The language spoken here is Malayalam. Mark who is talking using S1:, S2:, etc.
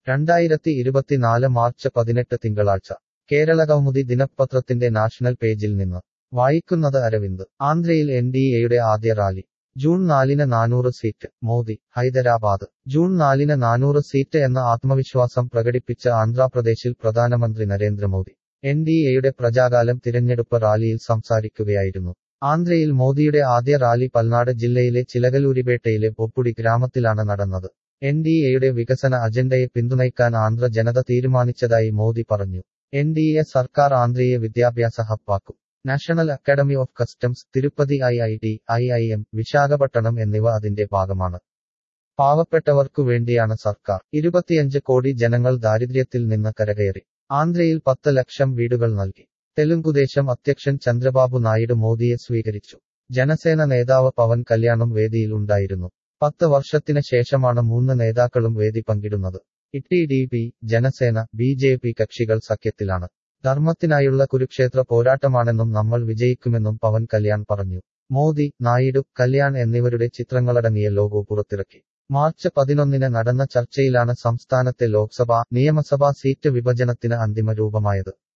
S1: രണ്ടായിരത്തി ഇരുപത്തിനാല് മാർച്ച് പതിനെട്ട് തിങ്കളാഴ്ച കേരള കൗമുദി ദിനപത്രത്തിന്റെ നാഷണൽ പേജിൽ നിന്ന് വായിക്കുന്നത് അരവിന്ദ് ആന്ധ്രയിൽ എൻ ഡി എയുടെ ആദ്യ റാലി ജൂൺ നാലിന് നാനൂറ് സീറ്റ് മോദി ഹൈദരാബാദ് ജൂൺ നാലിന് നാനൂറ് സീറ്റ് എന്ന ആത്മവിശ്വാസം പ്രകടിപ്പിച്ച ആന്ധ്രാപ്രദേശിൽ പ്രധാനമന്ത്രി നരേന്ദ്രമോദി എൻ ഡി എയുടെ പ്രജാകാലം തിരഞ്ഞെടുപ്പ് റാലിയിൽ സംസാരിക്കുകയായിരുന്നു ആന്ധ്രയിൽ മോദിയുടെ ആദ്യ റാലി പൽനാട് ജില്ലയിലെ ചിലകലൂരിപേട്ടയിലെ പൊപ്പുടി ഗ്രാമത്തിലാണ് നടന്നത് എൻ ഡി എയുടെ വികസന അജണ്ടയെ പിന്തുണയ്ക്കാൻ ആന്ധ്ര ജനത തീരുമാനിച്ചതായി മോദി പറഞ്ഞു എൻ ഡി എ സർക്കാർ ആന്ധ്രയെ വിദ്യാഭ്യാസ ഹബ്ബാക്കും national academy of customs Tirupati I I T I I M Visakhapatnam എന്നിവ അതിന്റെ ഭാഗമാണ് പാവപ്പെട്ടവർക്കു വേണ്ടിയാണ് സർക്കാർ ഇരുപത്തിയഞ്ച് കോടി ജനങ്ങൾ ദാരിദ്ര്യത്തിൽ നിന്ന് കരകയറി ആന്ധ്രയിൽ പത്ത് ലക്ഷം വീടുകൾ നൽകി തെലുങ്കുദേശം അധ്യക്ഷൻ ചന്ദ്രബാബു നായിഡു മോദിയെ സ്വീകരിച്ചു ജനസേന നേതാവ് പവൻ കല്യാണും വേദിയിൽ ഉണ്ടായിരുന്നു പത്ത് വർഷത്തിന് ശേഷമാണ് മൂന്ന് നേതാക്കളും വേദി പങ്കിടുന്നത് T D P Janasena B J P കക്ഷികൾ സഖ്യത്തിലാണ് ധർമ്മത്തിനായുള്ള കുരുക്ഷേത്ര പോരാട്ടമാണെന്നും നമ്മൾ വിജയിക്കുമെന്നും പവൻ കല്യാൺ പറഞ്ഞു മോദി നായിഡു കല്യാൺ എന്നിവരുടെ ചിത്രങ്ങളടങ്ങിയ ലോഗോ പുറത്തിറക്കി മാർച്ച് പതിനൊന്നിന് നടന്ന ചർച്ചയിലാണ് സംസ്ഥാനത്തെ ലോക്സഭാ നിയമസഭാ സീറ്റ് വിഭജനത്തിന് അന്തിമ രൂപമായത്